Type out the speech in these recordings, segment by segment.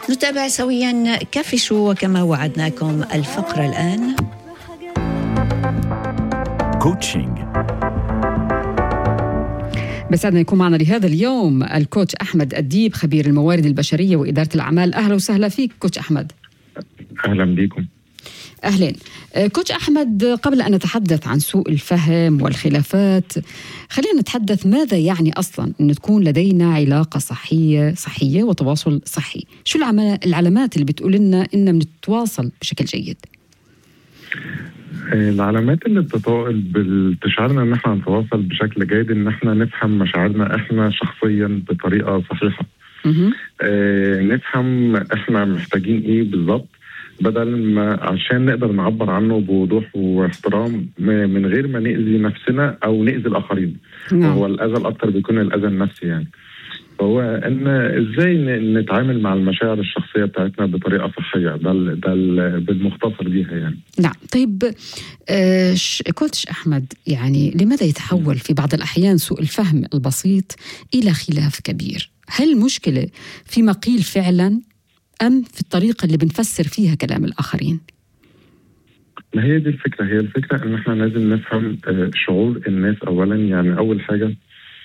نتابع سويا كافشوا وكما وعدناكم الفقرة الآن كوتشنج بسعدنا يكون معنا لهذا اليوم الكوتش احمد الديب خبير الموارد البشريه واداره الاعمال اهلا وسهلا فيك كوتش احمد اهلا بكم اهلين آه، كوتش احمد قبل ان نتحدث عن سوء الفهم والخلافات خلينا نتحدث ماذا يعني اصلا ان تكون لدينا علاقه صحيه صحيه وتواصل صحي شو العلامات اللي بتقول لنا ان بنتواصل بشكل جيد العلامات اللي بتشعرنا ان احنا نتواصل بشكل جيد ان احنا نفهم مشاعرنا احنا شخصيا بطريقه صحيحه آه نفهم احنا محتاجين ايه بالظبط بدل ما عشان نقدر نعبر عنه بوضوح واحترام من غير ما نأذي نفسنا او نأذي الاخرين نعم. هو الاذى الاكثر بيكون الاذى النفسي يعني فهو ان ازاي نتعامل مع المشاعر الشخصيه بتاعتنا بطريقه صحيه ده ده بالمختصر ليها يعني نعم طيب آه كوتش احمد يعني لماذا يتحول في بعض الاحيان سوء الفهم البسيط الى خلاف كبير هل المشكله فيما قيل فعلا ام في الطريقه اللي بنفسر فيها كلام الاخرين ما هي دي الفكره هي الفكره ان احنا لازم نفهم شعور الناس اولا يعني اول حاجه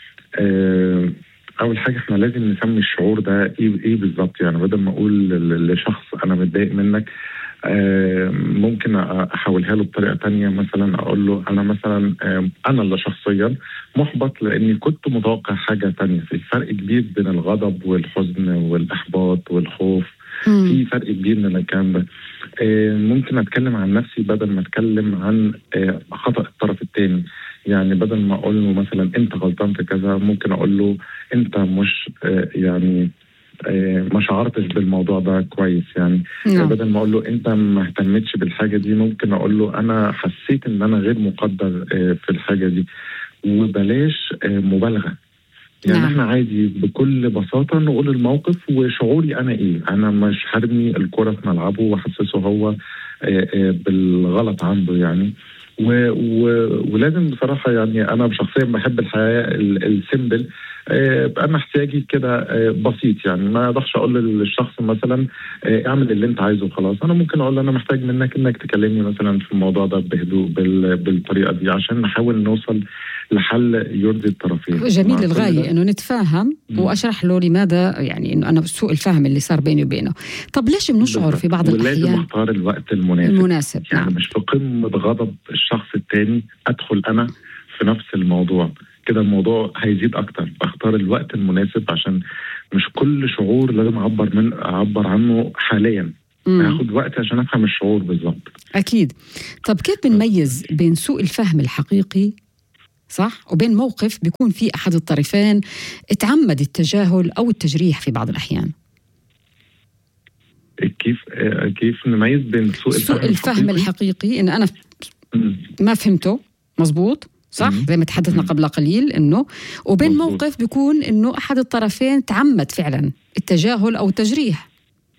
اول حاجه احنا لازم نسمي الشعور ده ايه ايه بالظبط يعني بدل ما اقول لشخص انا متضايق منك آه ممكن احولها له بطريقه تانية مثلا اقول له انا مثلا آه انا اللي شخصيا محبط لاني كنت متوقع حاجه تانية في فرق كبير بين الغضب والحزن والاحباط والخوف مم. في فرق كبير من الكلام ده آه ممكن اتكلم عن نفسي بدل ما اتكلم عن خطا الطرف الثاني يعني بدل ما اقول له مثلا انت غلطان في كذا ممكن اقول له انت مش يعني ما شعرتش بالموضوع ده كويس يعني نعم. بدل ما اقول له انت ما اهتمتش بالحاجه دي ممكن اقول له انا حسيت ان انا غير مقدر في الحاجه دي وبلاش مبالغه يعني نعم. احنا عادي بكل بساطه نقول الموقف وشعوري انا ايه انا مش هرمي الكره في ملعبه واحسسه هو بالغلط عنده يعني و و ولازم بصراحه يعني انا شخصيا بحب الحياه السيمبل انا احتياجي كده بسيط يعني ما اقدرش اقول للشخص مثلا اعمل اللي انت عايزه خلاص انا ممكن اقول له انا محتاج منك انك تكلمني مثلا في الموضوع ده بهدوء بالطريقه دي عشان نحاول نوصل لحل يرضي الطرفين جميل للغايه انه نتفاهم م. واشرح له لماذا يعني انه انا سوء الفهم اللي صار بيني وبينه طب ليش بنشعر في بعض الاحيان ولازم اختار الوقت المناسب المناسب يعني نعم. مش في قمه غضب الشخص الثاني ادخل انا في نفس الموضوع كده الموضوع هيزيد اكتر بختار الوقت المناسب عشان مش كل شعور لازم اعبر من اعبر عنه حاليا هاخد وقت عشان افهم الشعور بالظبط اكيد طب كيف بنميز بين سوء الفهم الحقيقي صح وبين موقف بيكون في احد الطرفين اتعمد التجاهل او التجريح في بعض الاحيان كيف كيف نميز بين سوء الفهم سوء الفهم الحقيقي, الحقيقي ان انا ما فهمته مزبوط صح زي ما تحدثنا قبل قليل انه وبين مزبوط. موقف بيكون انه احد الطرفين تعمد فعلا التجاهل او التجريح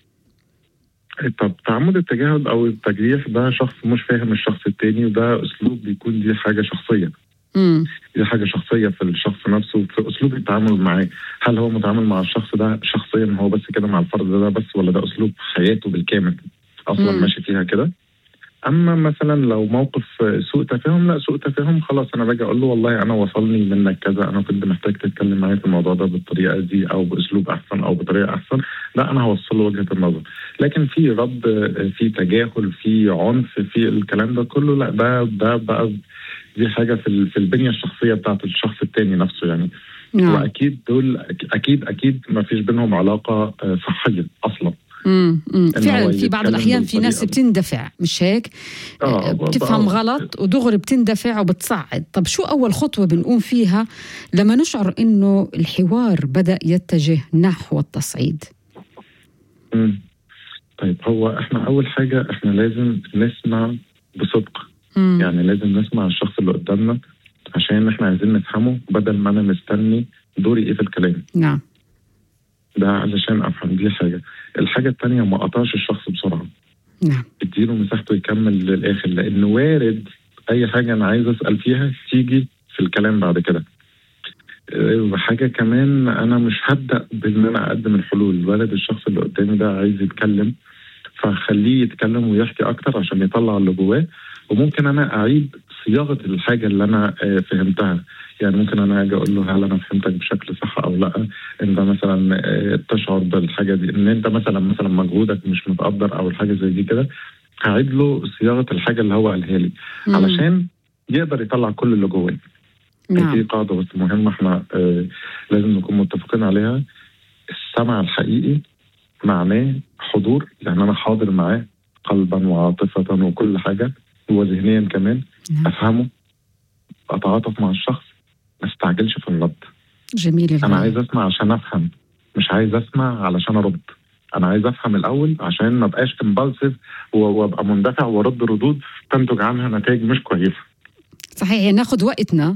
طب تعمد التجاهل او التجريح ده شخص مش فاهم الشخص التاني وده اسلوب بيكون دي حاجه شخصيه مم. دي حاجه شخصيه في الشخص نفسه في اسلوب التعامل معاه هل هو متعامل مع الشخص ده شخصيا هو بس كده مع الفرد ده بس ولا ده اسلوب حياته بالكامل اصلا مم. ماشي فيها كده اما مثلا لو موقف سوء تفاهم لا سوء تفاهم خلاص انا باجي اقول له والله انا وصلني منك كذا انا كنت محتاج تتكلم معايا في الموضوع ده بالطريقه دي او باسلوب احسن او بطريقه احسن لا انا هوصل له وجهه النظر لكن في رد في تجاهل في عنف في الكلام ده كله لا ده ده بقى دي حاجه في في البنيه الشخصيه بتاعت الشخص التاني نفسه يعني نعم. واكيد دول اكيد اكيد ما فيش بينهم علاقه صحيه اصلا امم فعلا في بعض الاحيان في ناس بتندفع مش هيك آه بتفهم غلط ودغري بتندفع وبتصعد طب شو اول خطوه بنقوم فيها لما نشعر انه الحوار بدا يتجه نحو التصعيد امم طيب هو احنا اول حاجه احنا لازم نسمع بصدق مم. يعني لازم نسمع الشخص اللي قدامنا عشان احنا عايزين نفهمه بدل ما انا مستني دوري ايه في الكلام نعم ده علشان افهم دي حاجه الحاجه الثانيه ما قطعش الشخص بسرعه نعم اديله مساحته يكمل للاخر لان وارد اي حاجه انا عايز اسال فيها تيجي في الكلام بعد كده آه، حاجه كمان انا مش هبدا بان انا اقدم الحلول الولد الشخص اللي قدامي ده عايز يتكلم فخليه يتكلم ويحكي اكتر عشان يطلع اللي جواه وممكن انا اعيد صياغه الحاجه اللي انا آه، فهمتها يعني ممكن انا اجي اقول له هل انا فهمتك بشكل صح او لا انت مثلا آه، تشعر بالحاجه دي ان انت مثلا مثلا مجهودك مش متقدر او الحاجه زي دي كده هعيد له صياغه الحاجه اللي هو قالها لي مم. علشان يقدر يطلع كل اللي جواه في نعم قاعده بس مهمه احنا آه لازم نكون متفقين عليها السمع الحقيقي معناه حضور يعني انا حاضر معاه قلبا وعاطفه وكل حاجه وذهنيا كمان نعم. افهمه اتعاطف مع الشخص ما استعجلش في الرد جميل انا الرأي. عايز اسمع عشان افهم مش عايز اسمع علشان ارد انا عايز افهم الاول عشان ما ابقاش امبالسيف وابقى مندفع وارد ردود تنتج عنها نتائج مش كويسه صحيح يعني ناخذ وقتنا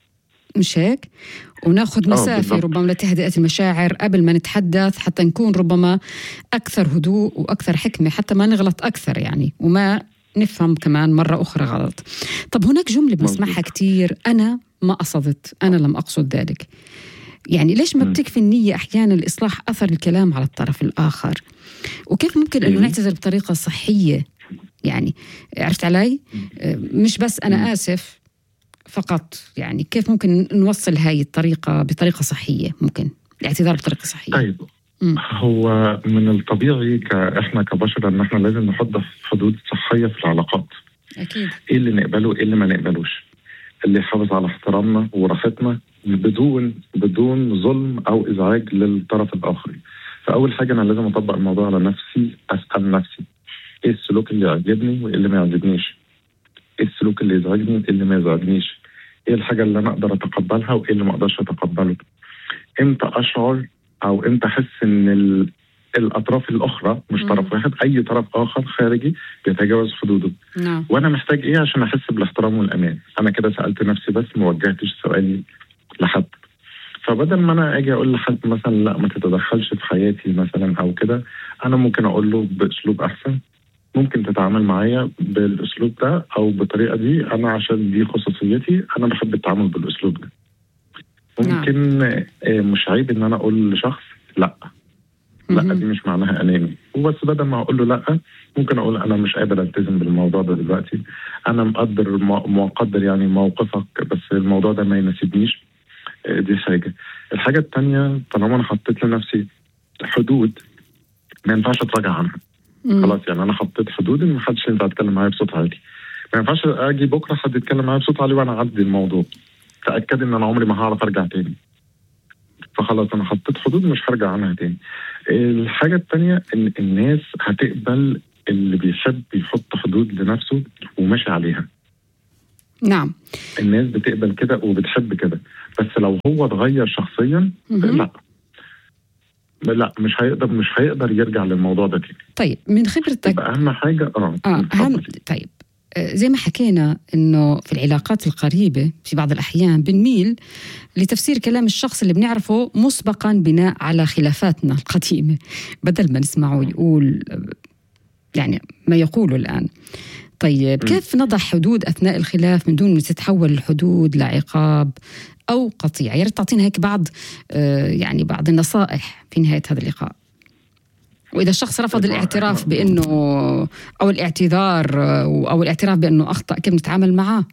مش هيك وناخذ آه، مسافة بالضبط. ربما لتهدئة المشاعر قبل ما نتحدث حتى نكون ربما أكثر هدوء وأكثر حكمة حتى ما نغلط أكثر يعني وما نفهم كمان مرة أخرى غلط طب هناك جملة بنسمعها مظبوط. كتير أنا ما قصدت أنا لم أقصد ذلك يعني ليش ما مم. بتكفي النية أحيانا لإصلاح أثر الكلام على الطرف الآخر وكيف ممكن أنه إيه. نعتذر بطريقة صحية يعني عرفت علي آه، مش بس مم. أنا آسف فقط يعني كيف ممكن نوصل هاي الطريقة بطريقة صحية ممكن الاعتذار بطريقة صحية طيب مم. هو من الطبيعي ك- احنا كبشر ان احنا لازم نحط حدود صحيه في العلاقات أكيد ايه اللي نقبله وايه اللي ما نقبلوش اللي يحافظ على احترامنا وراحتنا بدون بدون ظلم او ازعاج للطرف الاخر فاول حاجه انا لازم اطبق الموضوع على نفسي اسال نفسي ايه السلوك اللي يعجبني وايه اللي ما يعجبنيش ايه السلوك اللي يزعجني وايه اللي ما يزعجنيش ايه الحاجه اللي انا اقدر اتقبلها وايه اللي ما اقدرش اتقبله امتى اشعر او امتى احس ان ال... الاطراف الاخرى مش مم. طرف واحد اي طرف اخر خارجي بيتجاوز حدوده نعم وانا محتاج ايه عشان احس بالاحترام والامان انا كده سالت نفسي بس ما وجهتش سؤالي لحد فبدل ما انا اجي اقول لحد مثلا لا ما تتدخلش في حياتي مثلا او كده انا ممكن اقول له باسلوب احسن ممكن تتعامل معايا بالاسلوب ده او بالطريقه دي انا عشان دي خصوصيتي انا بحب التعامل بالاسلوب ده ممكن آه، مش عيب ان انا اقول لشخص لا لا مهم. دي مش معناها اناني وبس بدل ما اقول له لا ممكن اقول انا مش قادر التزم بالموضوع ده دلوقتي انا مقدر مقدر يعني موقفك بس الموضوع ده ما يناسبنيش آه، دي حاجه الحاجه الثانيه طالما انا حطيت لنفسي حدود ما ينفعش اتراجع عنها مم. خلاص يعني انا حطيت حدود ان ما حدش ينفع يتكلم معايا بصوت عالي ما ينفعش اجي بكره حد يتكلم معايا بصوت عالي وانا اعدي الموضوع تاكد ان انا عمري ما هعرف ارجع تاني فخلاص انا حطيت حدود مش هرجع عنها تاني الحاجه الثانيه ان الناس هتقبل اللي بيحب يحط حدود لنفسه وماشي عليها نعم الناس بتقبل كده وبتحب كده بس لو هو اتغير شخصيا مهم. لا لا مش هيقدر مش هيقدر يرجع للموضوع ده تاني طيب من خبرتك يبقى اهم حاجه اه اه اهم اتفضلي. طيب آه، زي ما حكينا انه في العلاقات القريبه في بعض الاحيان بنميل لتفسير كلام الشخص اللي بنعرفه مسبقا بناء على خلافاتنا القديمه بدل ما نسمعه يقول آه، يعني ما يقوله الان طيب م. كيف نضع حدود اثناء الخلاف من دون ما تتحول الحدود لعقاب او قطيعه يا ريت تعطينا هيك بعض آه، يعني بعض النصائح في نهايه هذا اللقاء واذا الشخص رفض طيب، الاعتراف بانه او الاعتذار آه، او الاعتراف بانه اخطا كيف نتعامل معاه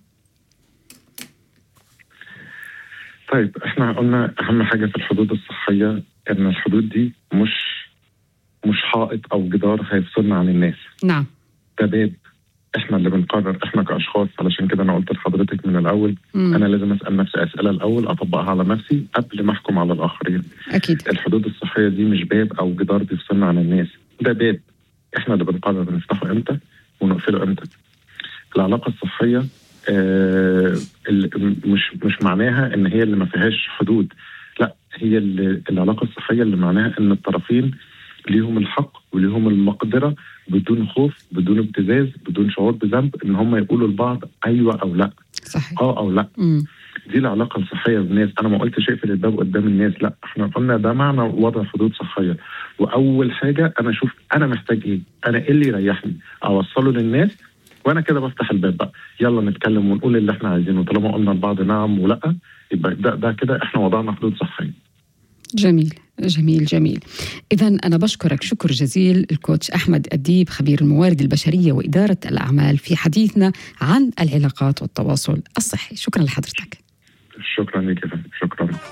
طيب احنا قلنا اهم حاجه في الحدود الصحيه ان الحدود دي مش مش حائط او جدار هيفصلنا عن الناس نعم ده باب احنا اللي بنقرر احنا كاشخاص علشان كده انا قلت لحضرتك من الاول مم. انا لازم اسال نفسي اسئله الاول اطبقها على نفسي قبل ما احكم على الاخرين اكيد الحدود الصحيه دي مش باب او جدار بيفصلنا عن الناس ده باب احنا اللي بنقرر نفتحه امتى ونقفله امتى العلاقه الصحيه آه ال- مش مش معناها ان هي اللي ما فيهاش حدود لا هي اللي العلاقه الصحيه اللي معناها ان الطرفين ليهم الحق وليهم المقدره بدون خوف بدون ابتزاز بدون شعور بذنب ان هم يقولوا لبعض ايوه او لا صحيح اه او لا مم. دي العلاقه الصحيه بالناس انا ما قلتش اقفل الباب قدام الناس لا احنا قلنا ده معنى وضع حدود صحيه واول حاجه انا اشوف انا محتاج ايه انا ايه اللي يريحني اوصله للناس وانا كده بفتح الباب بقى يلا نتكلم ونقول اللي احنا عايزينه طالما قلنا لبعض نعم ولا يبقى ده ده كده احنا وضعنا حدود صحيه جميل جميل جميل إذا أنا بشكرك شكر جزيل الكوتش أحمد أديب خبير الموارد البشرية وإدارة الأعمال في حديثنا عن العلاقات والتواصل الصحي شكرا لحضرتك شكرا لك يا فندم شكرا